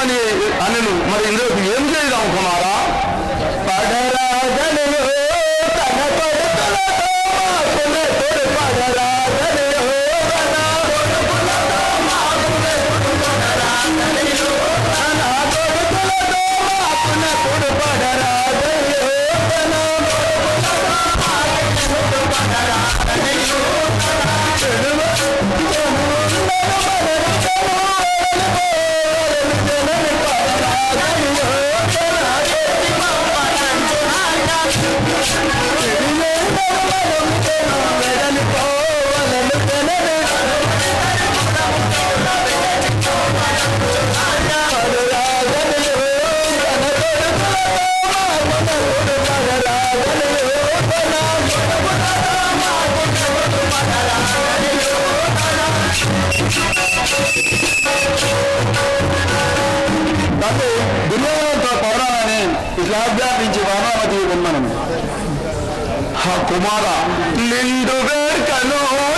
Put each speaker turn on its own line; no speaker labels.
అని అనను మరి ఇందులో ఏం చేద్దాం కుమారా పడరాజను తన కొడుకులతో మాకునే తోడు పడరాజను తన కొడుకులతో మాకునే తోడు పడరాజను తన కొడుకులతో మాకునే తోడు పడరాజను తన కొడుకులతో మాకునే తోడు పడరాజను కాబట్టి దుర్యోధనంతో పౌరాలని ఇట్లా ఆజ్ఞాపించి వామావతి ఉన్నాను ఆ కుమార నిండు వేర్కను